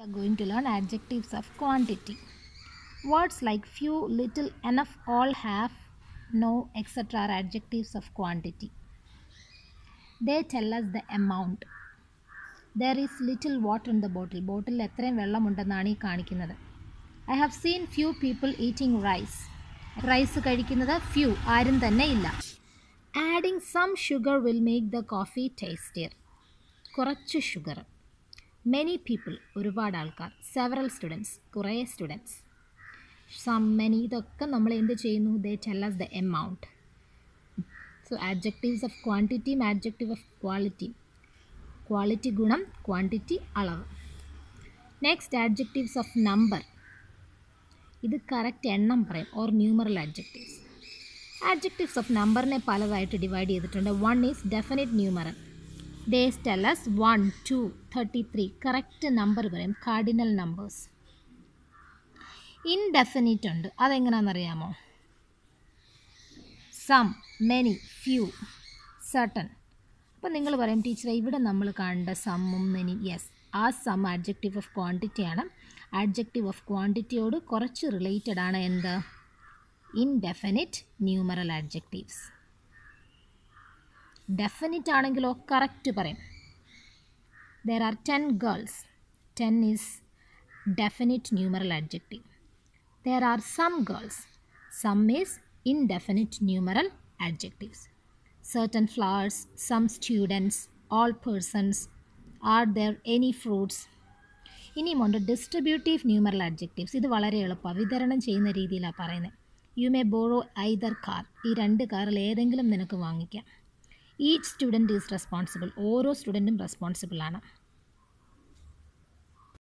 We are going to learn adjectives of quantity. Words like few, little, enough, all, have, no, etc. are adjectives of quantity. They tell us the amount. There is little water in the bottle. ബോട്ടിൽ എത്രയും വെള്ളമുണ്ടെന്നാണ് ഈ കാണിക്കുന്നത് I have seen few people eating rice rice കഴിക്കുന്നത് few ആരും തന്നെ ഇല്ല adding some sugar will make the coffee tastier കുറച്ച് sugar many people ഒരുപാട് ആൾക്കാർ സെവറൽ സ്റ്റുഡൻസ് കുറേ സ്റ്റുഡൻസ് സം മെനി ഇതൊക്കെ നമ്മൾ എന്ത് ചെയ്യുന്നു they tells the amount so adjectives of ക്വാണ്ടിറ്റിയും ആഡ്ജക്റ്റീവ് ഓഫ് ക്വാളിറ്റി ക്വാളിറ്റി ഗുണം ക്വാണ്ടിറ്റി അളവ് നെക്സ്റ്റ് ആഡ്ജക്റ്റീവ്സ് ഓഫ് നമ്പർ ഇത് കറക്റ്റ് എണ്ണം പറയും or numeral adjectives adjectives of നമ്പറിനെ പലതായിട്ട് ഡിവൈഡ് ചെയ്തിട്ടുണ്ട് one is definite numeral days tells one two thirty three correct number പറയും cardinal numbers indefinite ഉണ്ട് അതെങ്ങനെയാണെന്നറിയാമോ സം മെനി ഫ്യൂ സർട്ടൺ അപ്പോൾ നിങ്ങൾ പറയും ടീച്ചറെ ഇവിടെ നമ്മൾ കണ്ട സമ്മും മെനി യെസ് ആ സം ആഡ്ജക്റ്റീവ് ഓഫ് ക്വാണ്ടിറ്റി ആണ് ആഡ്ജക്റ്റീവ് ഓഫ് ക്വാണ്ടിറ്റിയോട് കുറച്ച് റിലേറ്റഡ് ആണ് എന്ത് ഇൻഡെഫിനിറ്റ് ന്യൂമറൽ ആഡ്ജക്റ്റീവ്സ് ഡെഫിനിറ്റ് ആണെങ്കിലോ കറക്റ്റ് പറയും there are ten girls ten is definite numeral adjective there are some girls some is indefinite numeral adjectives certain flowers, some students, all persons, are there any fruits? ഇനിയുമുണ്ട് distributive numeral adjectives ഇത് വളരെ എളുപ്പമാണ് വിതരണം ചെയ്യുന്ന രീതിയിലാണ് പറയുന്നത് you may borrow either car ഈ രണ്ട് കാറിൽ ഏതെങ്കിലും നിനക്ക് വാങ്ങിക്കാം ഈച്ച് സ്റ്റുഡൻറ്റ് ഈസ് റെസ്പോൺസിബിൾ ഓരോ സ്റ്റുഡൻറ്റും റെസ്പോൺസിബിൾ ആണ്